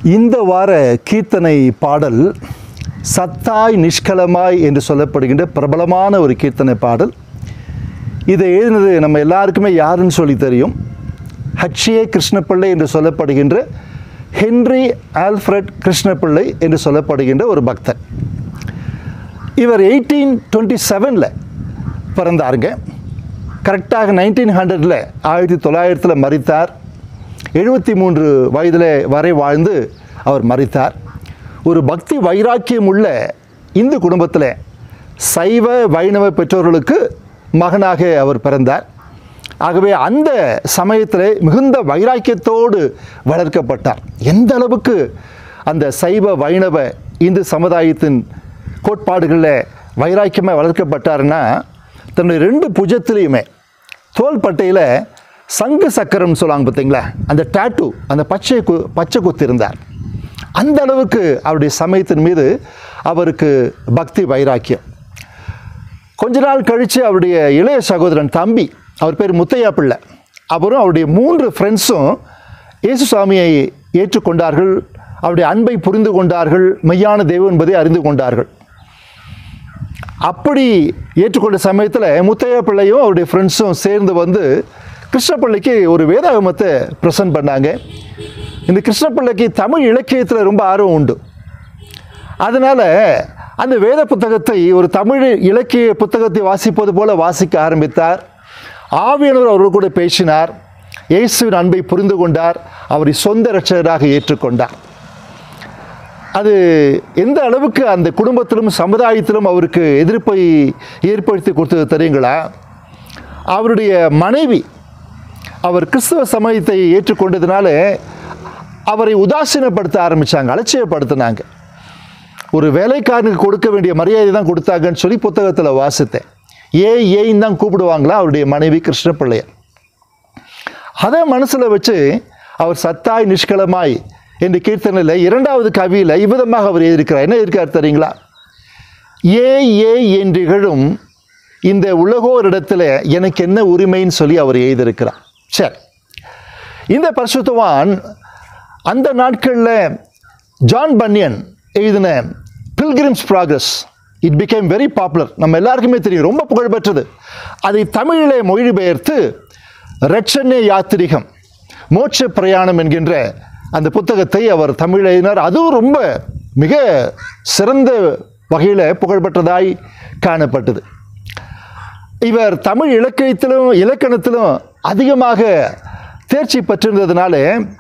இந்த வார கீர்த்தனை பாடல் சத்தாய் நிஷ்கலமாய் என்று சொல்லப்படுகின்ற பிரபலமான ஒரு கீர்த்தனை பாடல் இதை எழுதினது நம்ம எல்லாருக்குமே யாருன்னு சொல்லி தெரியும் ஹட்சியே கிருஷ்ணப்பிள்ளை என்று சொல்லப்படுகின்ற ஹென்றி ஆல்ஃப்ரட் கிருஷ்ணப்பிள்ளை என்று சொல்லப்படுகின்ற ஒரு பக்தர் இவர் எயிட்டீன் டுவெண்ட்டி செவனில் பிறந்தாருங்க கரெக்டாக நைன்டீன் ஹண்ட்ரடில் ஆயிரத்தி தொள்ளாயிரத்தில் மறித்தார் எழுபத்தி மூன்று வயதில் வரை வாழ்ந்து அவர் மறித்தார் ஒரு பக்தி வைராக்கியம் உள்ள இந்து குடும்பத்தில் சைவ வைணவ பெற்றோர்களுக்கு மகனாக அவர் பிறந்தார் ஆகவே அந்த சமயத்தில் மிகுந்த வைராக்கியத்தோடு வளர்க்கப்பட்டார் எந்த அளவுக்கு அந்த சைவ வைணவ இந்து சமுதாயத்தின் கோட்பாடுகளில் வைராக்கியமாக வளர்க்கப்பட்டாருன்னா தன்னுடைய ரெண்டு புஜத்திலையுமே தோள்பட்டையில் சங்கு சக்கரம்னு சொல்லுவாங்க பார்த்தீங்களா அந்த டாட்டூ அந்த பச்சை கு பச்சை குத்து இருந்தார் அந்த அளவுக்கு அவருடைய சமயத்தின் மீது அவருக்கு பக்தி வைராக்கியம் கொஞ்ச நாள் கழித்து அவருடைய இளைய சகோதரன் தம்பி அவர் பேர் முத்தையா பிள்ளை அவரும் அவருடைய மூன்று ஃப்ரெண்ட்ஸும் இயேசு சுவாமியை ஏற்றுக்கொண்டார்கள் அவருடைய அன்பை புரிந்து கொண்டார்கள் மெய்யான தெய்வம் என்பதை அறிந்து கொண்டார்கள் அப்படி ஏற்றுக்கொண்ட சமயத்தில் முத்தையா பிள்ளையும் அவருடைய ஃப்ரெண்ட்ஸும் சேர்ந்து வந்து கிருஷ்ணப்பிள்ளைக்கு ஒரு வேதாகமத்தை ப்ரெசன்ட் பண்ணாங்க இந்த கிருஷ்ணப்பிள்ளைக்கு தமிழ் இலக்கியத்தில் ரொம்ப ஆர்வம் உண்டு அதனால் அந்த வேத புத்தகத்தை ஒரு தமிழ் இலக்கிய புத்தகத்தை வாசிப்பது போல வாசிக்க ஆரம்பித்தார் ஆவியானவர் அவர்கள் கூட பேசினார் இயேசுவின் அன்பை புரிந்து கொண்டார் அவரை சொந்த ரட்சகராக ஏற்றுக்கொண்டார் அது எந்த அளவுக்கு அந்த குடும்பத்திலும் சமுதாயத்திலும் அவருக்கு எதிர்ப்பை ஏற்படுத்தி கொடுத்தது தெரியுங்களா அவருடைய மனைவி அவர் கிறிஸ்தவ சமயத்தை ஏற்றுக்கொண்டதுனால அவரை உதாசீனப்படுத்த ஆரம்பித்தாங்க அலட்சியப்படுத்தினாங்க ஒரு வேலைக்காரனுக்கு கொடுக்க வேண்டிய மரியாதை தான் கொடுத்தாங்கன்னு சொல்லி புத்தகத்தில் வாசித்தேன் ஏ ஏன்னு தான் கூப்பிடுவாங்களா அவருடைய மனைவி கிருஷ்ணப்பிள்ளையர் அதை மனசில் வச்சு அவர் சத்தாய் நிஷ்கலமாய் என்ற கீர்த்தனையில் இரண்டாவது கவியில் இவ்விதமாக அவர் எழுதியிருக்கிறார் என்ன இருக்கார் தெரியுங்களா ஏ ஏ என்றிகழும் இந்த உலகோரிடத்தில் எனக்கு என்ன உரிமைன்னு சொல்லி அவர் எழுதியிருக்கிறார் சரி இந்த பரிசுத்தவான் அந்த நாட்களில் ஜான் பன்னியன் எழுதின Pilgrim's Progress it became very popular நம்ம எல்லாருக்குமே தெரியும் ரொம்ப புகழ்பெற்றது அதை தமிழிலே மொழிபெயர்த்து ரட்சண்ய யாத்திரிகம் மோட்ச பிரயாணம் என்கின்ற அந்த புத்தகத்தை அவர் தமிழ் எழுதினார் அதுவும் ரொம்ப மிக சிறந்த வகையில் புகழ்பெற்றதாய் காணப்பட்டது இவர் தமிழ் இலக்கியத்திலும் இலக்கணத்திலும் அதிகமாக தேர்ச்சி பெற்றிருந்ததுனால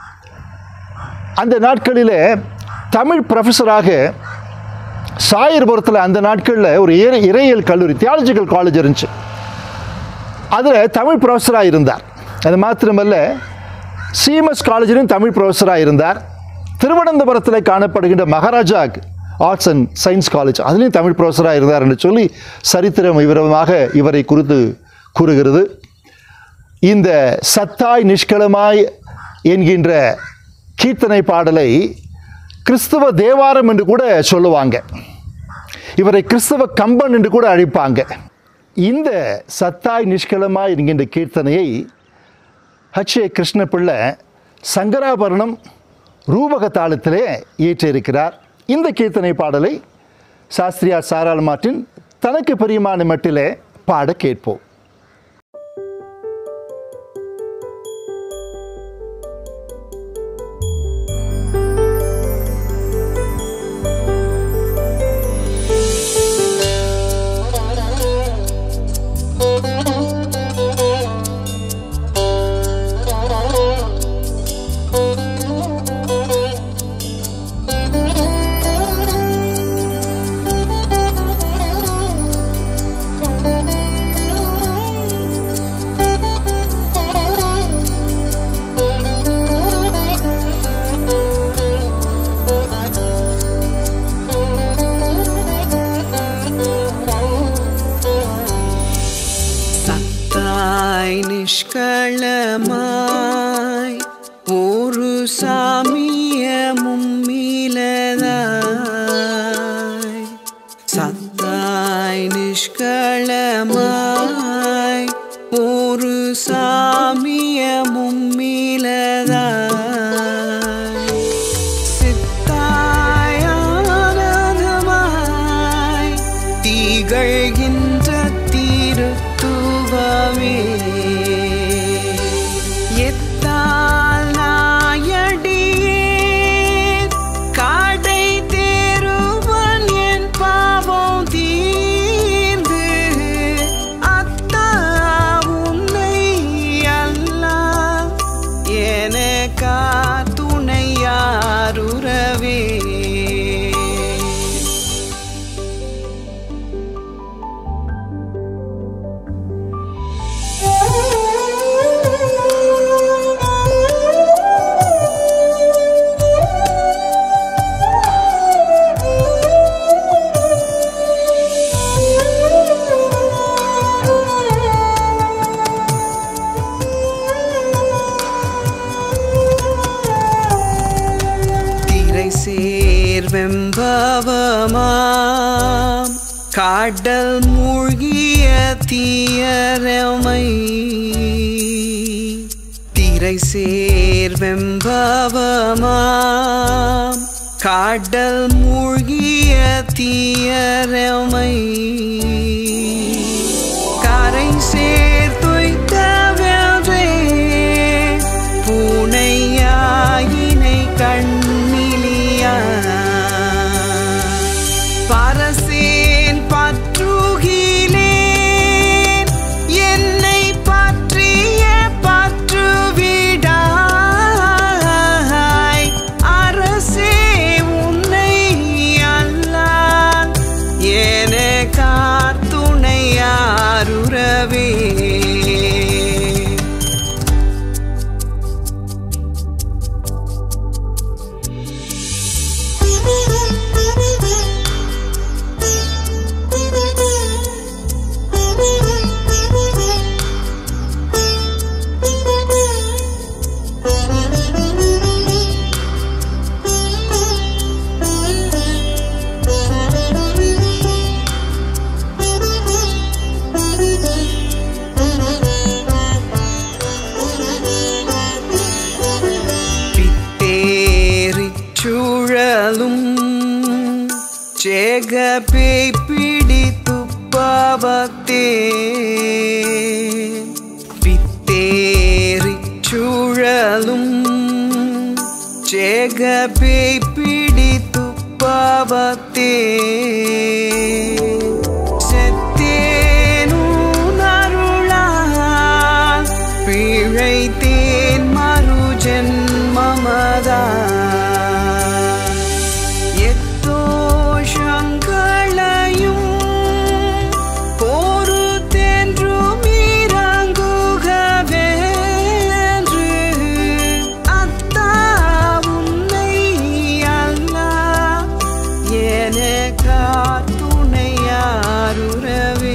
அந்த நாட்களில் தமிழ் ப்ரொஃபஸராக சாயர்புரத்தில் அந்த நாட்களில் ஒரு இறை இறையியல் கல்லூரி தியாலஜிக்கல் காலேஜ் இருந்துச்சு அதில் தமிழ் ப்ரொஃபஸராக இருந்தார் அது மாத்திரமல்ல சிஎம்எஸ் காலேஜிலும் தமிழ் ப்ரொஃபஸராக இருந்தார் திருவனந்தபுரத்தில் காணப்படுகின்ற Maharaja arts and science college அதுலேயும் தமிழ் ப்ரொஃபஸராக இருந்தார் என்று சொல்லி சரித்திரம் விவரமாக இவரை குறித்து கூறுகிறது இந்த சத்தாய் நிஷ்கலமாய் என்கின்ற கீர்த்தனை பாடலை கிறிஸ்தவ தேவாரம் என்று கூட சொல்லுவாங்க இவரை கிறிஸ்தவ கம்பன் என்று கூட அழைப்பாங்க இந்த சத்தாய் நிஷ்கலமாய் என்கின்ற கீர்த்தனையை ஹச் ஏ கிருஷ்ணபிள்ளை சங்கராபரணம் ரூபக தாளத்திலே இயற்றியிருக்கிறார் இந்த கீர்த்தனை பாடலை சாஸ்திரியார் சாராள் மார்ட்டின் தனக்கு பிரியமான மட்டிலே பாட கேட்போம் சத்தாய் நிஷ்களமாய் ஒரு சாமியமும் மீளதாய் சத்தாய் நிஷ்களமாய் ஒரு சாமியமும் மீளதாய் சேர்வெம்பவமாம் காடல் மூழ்கிய தீயரமை திரை சேர்வெம்பவமாம் காடல் மூழ்கிய தீயரமை கரை சேர்த்துய்த்த வென்றே பூனையாயினை கண்ணிலியா பரசேன் பற்றுகிலேன் என்னை பற்றிய பற்றுவிடாய் அரசே உன்னை அல்லால் என காத்துணையாருறவே பித்தேறிச் சுழலும் சேகப்பை பிடித்து பாவத்தே பித்தேறிச் சுழலும் சேகப்பை பிடித்து பாவத்தே செத்தேனும் அருளால் பிழைத்தேன் மறு ஜென்மமதா எத்தோஷங்களையும் பொறுத்தென்றும் இறங்குகவென்று அத்தா உன்னை அல்லா எனக்கா துணையாருறவே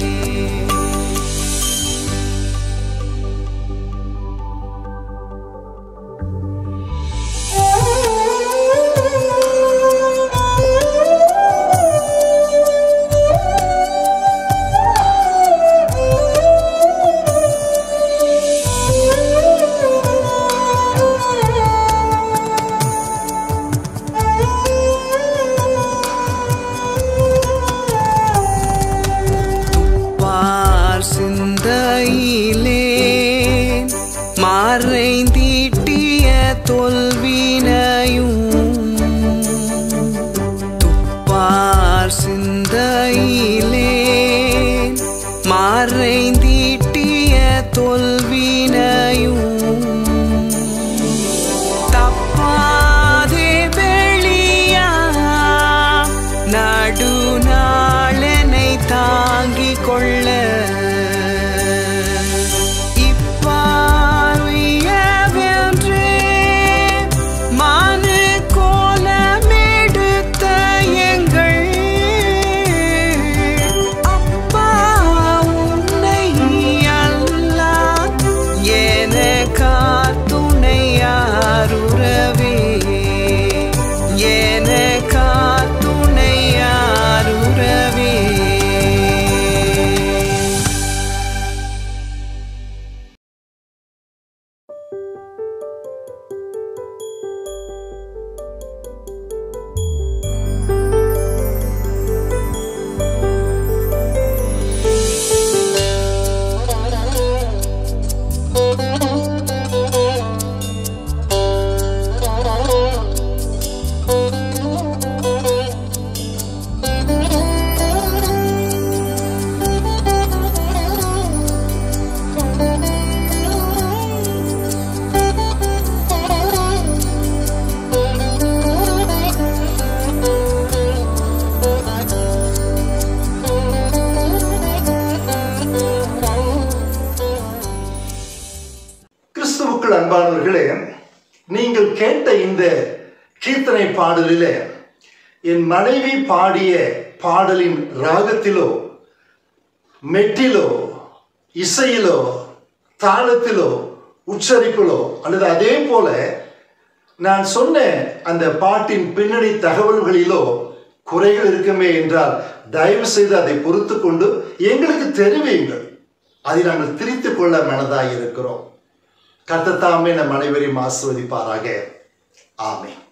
பார் சிந்தையிலே மறைந்தீட்டிய தொல்வினையும் துப்பார் சிந்தையிலே மறைந்தீட்டிய தொல்வினையும் தப்பாதே வெளியா நடுநாளனை தாங்கிக் கொள்ள இப்பார்வையவென்றே மனு கோலமெடுத்த எங்கள் அப்பா உன்னை அல்லா எனக்கா துணையாருறவே எனக்கா துணையாருறவே கிறிஸ்துவுக்குள் அன்பானவர்களே நீங்கள் கேட்ட இந்த கீர்த்தனை பாடலிலே என் மனைவி பாடிய பாடலின் ராகத்திலோ மெட்டிலோ இசையிலோ தாளத்திலோ உச்சரிப்பிலோ அல்லது அதே போல நான் சொன்ன அந்த பாட்டின் பின்னணி தகவல்களிலோ குறைகள் இருக்குமே என்றால் தயவு செய்து அதை பொறுத்து கொண்டு எங்களுக்கு தெரிவியுங்கள் அதை நாங்கள் திரித்துக் கொள்ள மனதாய் இருக்கிறோம் கர்த்தத்தாமே நம் அனைவரையும் ஆசிர்வதிப்பாராக ஆமென்